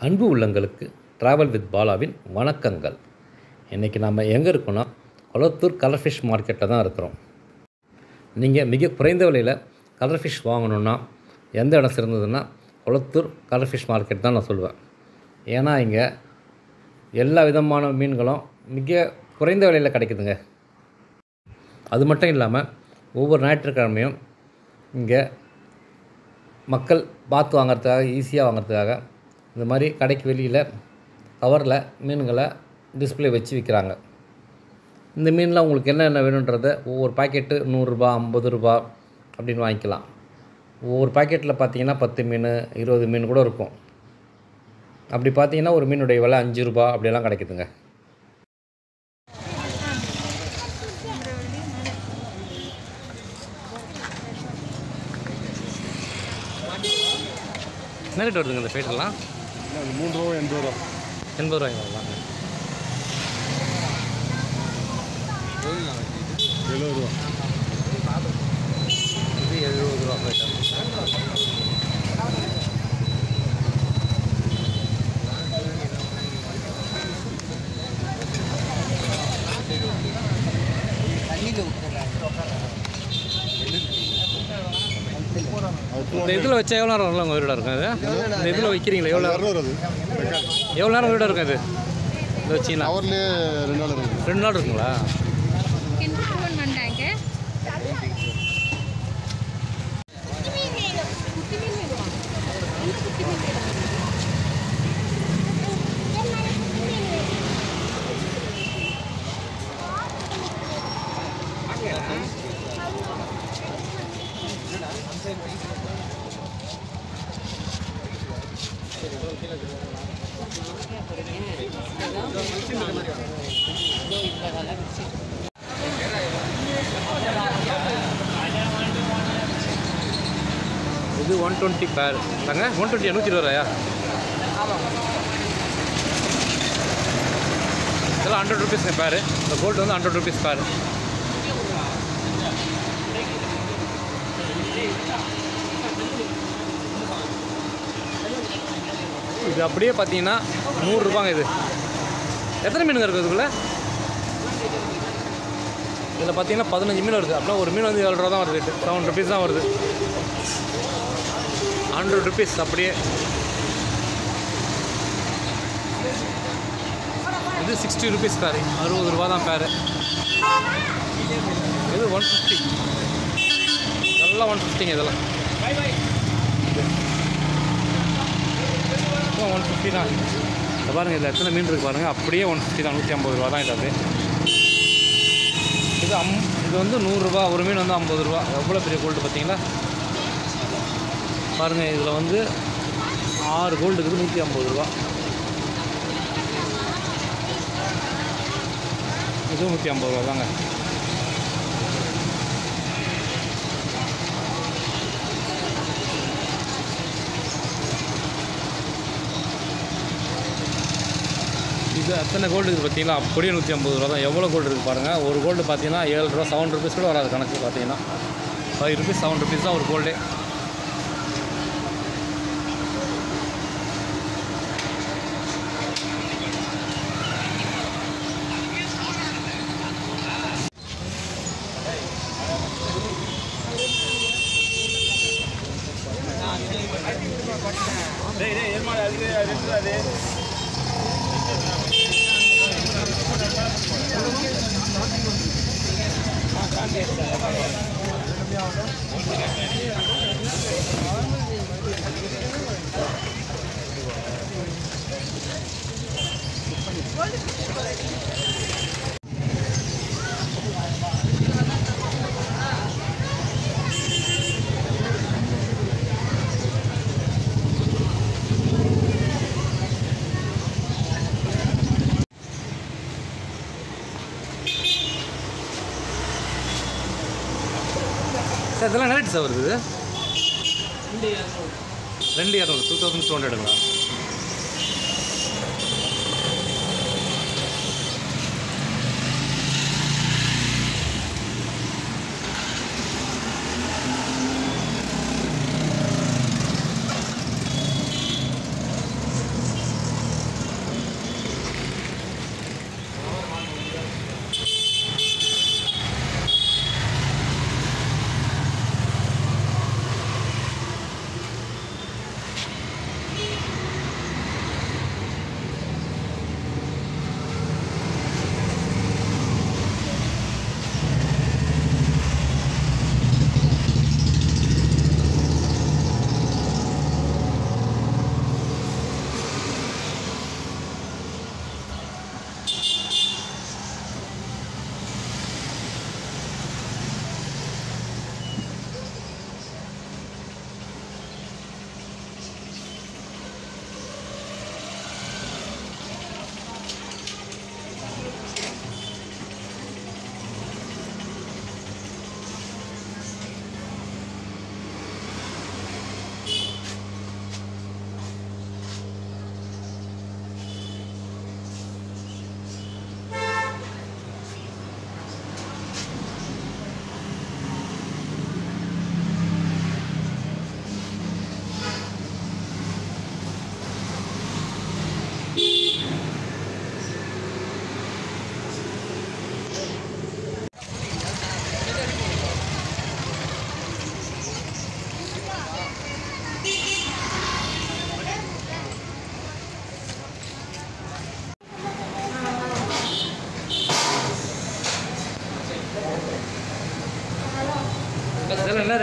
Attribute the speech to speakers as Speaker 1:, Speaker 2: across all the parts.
Speaker 1: அன்பு உள்ளங்களுக்கு travel with பாலாவின் வணக்கங்கள் இன்றைக்கி நம்ம எங்கே இருக்கோன்னா கொளத்தூர் கலர் ஃபிஷ் மார்க்கெட்டில் தான் இருக்கிறோம் நீங்கள் மிக குறைந்த விலையில் கலர் ஃபிஷ் வாங்கணுன்னா எந்த இடம் சிறந்ததுன்னா கொளத்தூர் கலர் ஃபிஷ் மார்க்கெட் தான் நான் சொல்லுவேன் ஏன்னா இங்கே எல்லா விதமான மீன்களும் மிக குறைந்த விலையில் கிடைக்குதுங்க அது மட்டும் இல்லாமல் ஒவ்வொரு ஞாயிற்றுக்கிழமையும் இங்கே மக்கள் பார்த்து வாங்குறதுக்காக ஈஸியாக வாங்குறதுக்காக இந்த மாதிரி கடைக்கு வெளியில் கவரில் மீன்களை டிஸ்ப்ளே வச்சு விற்கிறாங்க இந்த மீன்லாம் உங்களுக்கு என்னென்ன வேணுன்றத ஒவ்வொரு பாக்கெட்டு நூறுரூபா ஐம்பது ரூபா அப்படின்னு வாங்கிக்கலாம் ஒவ்வொரு பாக்கெட்டில் பார்த்தீங்கன்னா பத்து மீன் இருபது மீன் கூட இருக்கும் அப்படி பார்த்தீங்கன்னா ஒரு மீனுடைய விலை அஞ்சு ரூபா அப்படியெல்லாம் கிடைக்குதுங்க என்ன ரேட் வருதுங்க இந்த ஃபேட்டெல்லாம்
Speaker 2: அது மூணு ரூபா எண்பது ரூபா
Speaker 1: எண்பது ரூபாய்ங்க வரலாம்
Speaker 2: எழுபது ரூபா
Speaker 1: இது எழுபது ரூபா ஃபேட்டர்
Speaker 2: அது
Speaker 1: இந்த இதில் வச்சா எவ்வளோ நேரம் வரலாம் உங்கள் வீடா இருக்கும் அது இந்த இதில் வைக்கிறீங்களா எவ்வளோ நேரம்
Speaker 2: இரநூறு அது
Speaker 1: எவ்வளோ நேரம் வீடா இருக்கும் அது இந்த வச்சிங்கன்னா
Speaker 2: ஹவர்லேயே ரெண்டு நாள் இருக்குது
Speaker 1: ரெண்டு நாள் இருக்குங்களா
Speaker 3: కింద ఫోన్ అంటాంకే
Speaker 1: இது ஒன் டுவெண்ட்டி பேர் தாங்க ஒன் டுவெண்ட்டி நூற்றி இருபது ரூபாயா இதெல்லாம் ஹண்ட்ரட் ருபீஸ்ங்க பேர் இந்த கோல்டு வந்து ஹண்ட்ரட் ருபீஸ் பேர் இது அப்படியே பார்த்தீங்கன்னா நூறுரூபாங்க இது எத்தனை மீனுங்க இருக்குது இதுக்குள்ளே இதில் பார்த்தீங்கன்னா பதினஞ்சு மீன் வருது அப்படின்னா ஒரு மீன் வந்து ஏழு ரூபா தான் வருது செவன் ருபீஸ் தான் வருது ஹண்ட்ரட் ருபீஸ் அப்படியே இது சிக்ஸ்டி ருபீஸ் பேர் அறுபது ரூபா தான் பேர் இது ஒன் ஃபிஃப்டி எல்லாம் ஒன் ஃபிஃப்டிங்க இதெல்லாம் ஒன் ஃபிஃப்டி தான் இதை பாருங்கள் இதில் எத்தனை மீன் இருக்குது பாருங்கள் அப்படியே ஒன் ஃபிஃப்டி தான் நூற்றி ஐம்பது ரூபா தான் இது அது இது அம் இது வந்து நூறுரூவா ஒரு மீன் வந்து ஐம்பது ரூபா எவ்வளோ பெரிய கோல்டு பார்த்தீங்களா பாருங்கள் இதில் வந்து ஆறு கோல்டு இருக்குது நூற்றி ஐம்பது ரூபா இதுவும் நூற்றி ஐம்பது ரூபா தாங்க இது அத்தனை கோல்டு இருக்குது பார்த்தீங்களா அப்படியே நூற்றி ஐம்பது ரூபா தான் எவ்வளோ கோல்டு இருக்குது பாருங்கள் ஒரு கோல்டு பார்த்தீங்கன்னா ஏழு ரூபா செவன் ருபீஸ் கூட வராது கணக்கு பார்த்தீங்கன்னா ஃபைவ் ருபீஸ் செவன் ருபீஸ் தான் ஒரு கோல்டே சார் இதெல்லாம் என்ன ரேட் சார் வருது இது? ரெண்டு இரநூறு டூ தௌசண்ட் டூ ஹண்ட்ரடுங்களா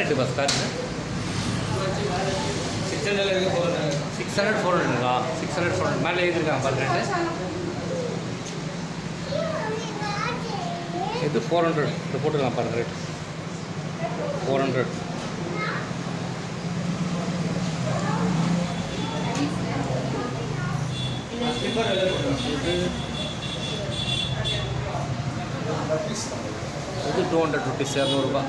Speaker 1: ரேட்டு பஸ் கார் six hundred six hundred four ஹண்ட்ரடுங்களா சிக்ஸ் ஹண்ட்ரட் ஃபோர் ஹண்ட்ரட் மேலே எழுதிருக்காங்க பாரு ரேட்டு இது ஃபோர் ஹண்ட்ரட் இது போட்டுக்கலாம் பாருங்க ரேட் ஃபோர் ஹண்ட்ரட் இது டூ ஹண்ட்ரட் ருபீஸ் இரநூறுபா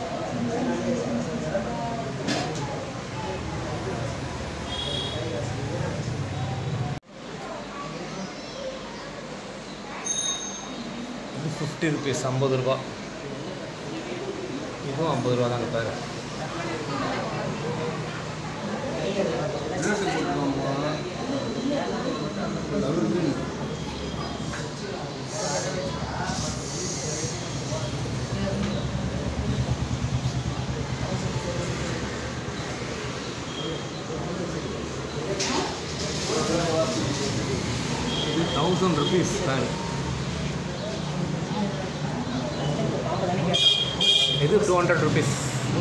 Speaker 1: இது ஃபிஃப்டி ருபீஸ் ஐம்பது ரூபா இதுவும் ஐம்பது ரூபா தாங்க பாரு இது தௌசண்ட் ருபீஸ் ஃபேன் இது டூ ஹண்ட்ரட் ருபீஸ்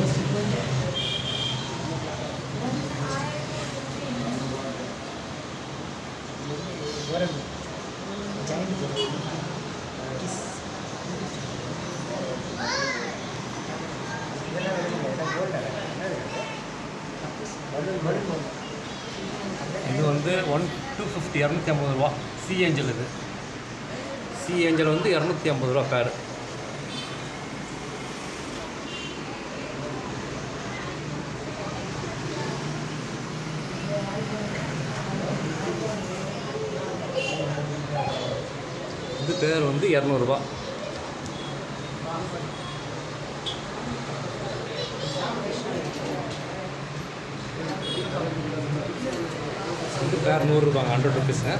Speaker 1: இது வந்து ஒன் டூ ஃபிஃப்டி இரநூத்தி ஐம்பது ரூபா சி ஏஞ்சல் இது சி ஏஞ்சல் வந்து இரநூத்தி ஐம்பது ரூபா பேர் இது பேர் வந்து இரநூறுபா இது பேர் நூறுரூபாங்க ஹண்ட்ரட் ருபீஸுங்க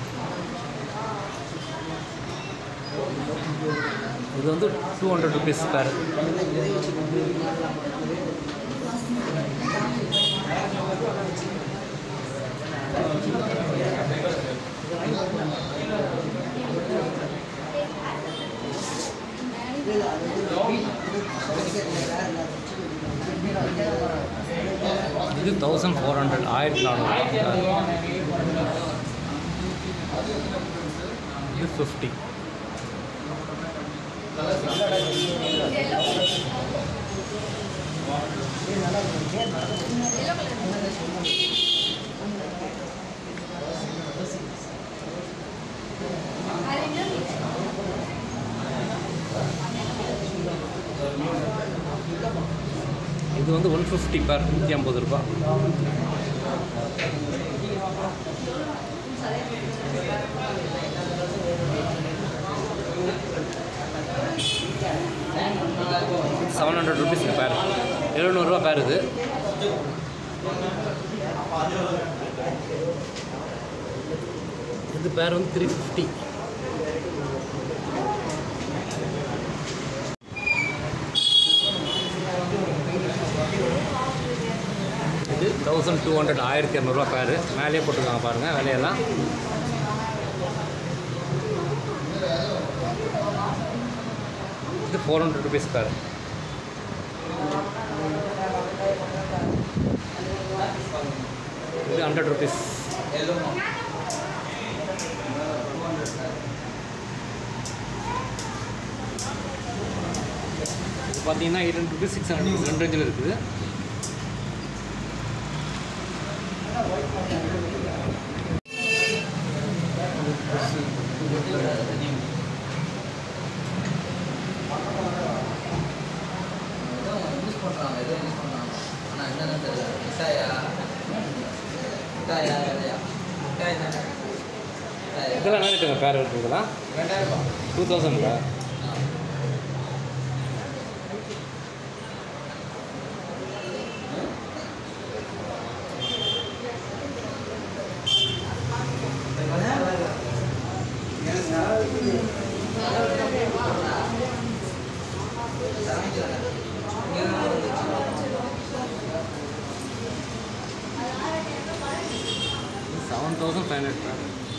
Speaker 1: இது வந்து டூ ஹண்ட்ரட் ருபீஸ் பேர் இது தௌசண்ட் ஃபோர் ஹண்ட்ரட் ஆயிரத்தி நானூறுபா இது ஃபிஃப்டி இது வந்து ஒன் ஃபிஃப்டி பேர் நூற்றி ஐம்பது ரூபா செவன் ஹண்ட்ரட் ருபீஸ் பேர் எழுநூறுவா பேர் இது இது பேர் வந்து த்ரீ ஃபிஃப்டி இது தௌசண்ட் டூ ஹண்ட்ரட் ஆயிரத்தி இரநூறுவா பேர் மேலேயே போட்டுருக்காங்க பாருங்கள் விலையெல்லாம் இது ஃபோர் ஹண்ட்ரட் ருபீஸ் பேர் இது ஹண்ட்ரட் ருபீஸ் இது பார்த்தீங்கன்னா eight hundred rupees six hundred rupees ரெண்டு ரேஞ்சில் இருக்குது
Speaker 4: யூஸ் பண்ணுறாங்க ஏதோ யூஸ் பண்ணுறாங்க ஆனால் என்னன்னு தெரியல மிட்டாயா மிட்டாயா இல்லையா மிட்டாய் தானே மிட்டாயா
Speaker 1: இதெல்லாம் என்ன ரேட்டுங்க பேர் இருக்குங்களா
Speaker 4: ரெண்டாயிரம் ரூபாய்
Speaker 1: டூ தௌசண்ட்ங்களா செவன் தௌசண்ட் ஃபைவ் ஹண்ட்ரட்